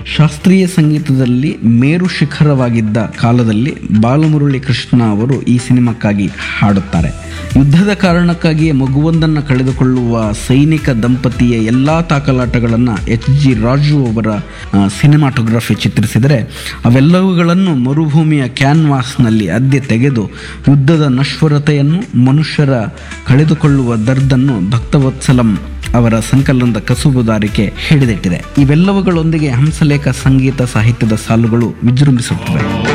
ಶಾಸ್ತ್ರೀಯ ಸಂಗೀತದಲ್ಲಿ ಮೇರು ಶಿಖರವಾಗಿದ್ದ ಕಾಲದಲ್ಲಿ ಬಾಲಮುರಳಿ ಕೃಷ್ಣ ಅವರು ಈ ಸಿನಿಮಾಕ್ಕಾಗಿ ಹಾಡುತ್ತಾರೆ ಯುದ್ಧದ ಕಾರಣಕ್ಕಾಗಿ ಮಗುವೊಂದನ್ನು ಕಳೆದುಕೊಳ್ಳುವ ಸೈನಿಕ ದಂಪತಿಯ ಎಲ್ಲ ತಾಕಲಾಟಗಳನ್ನು ಎಚ್ ಜಿ ರಾಜು ಅವರ ಆ, ಸಿನಿಮಾಟೋಗ್ರಫಿ ಚಿತ್ರಿಸಿದರೆ ಅವೆಲ್ಲವುಗಳನ್ನು ಮರುಭೂಮಿಯ ಕ್ಯಾನ್ವಾಸ್ನಲ್ಲಿ ಅದ್ದೆ ತೆಗೆದು ಯುದ್ಧದ ನಶ್ವರತೆಯನ್ನು ಮನುಷ್ಯರ ಕಳೆದುಕೊಳ್ಳುವ ದರ್ದನ್ನು ಭಕ್ತವತ್ಸಲಂ ಅವರ ಸಂಕಲನದ ಕಸುಬುದಾರಿಕೆ ಹಿಡಿದಿಟ್ಟಿದೆ ಇವೆಲ್ಲವುಗಳೊಂದಿಗೆ ಹಂಸಲೇಖ ಸಂಗೀತ ಸಾಹಿತ್ಯದ ಸಾಲುಗಳು ವಿಜೃಂಭಿಸುತ್ತವೆ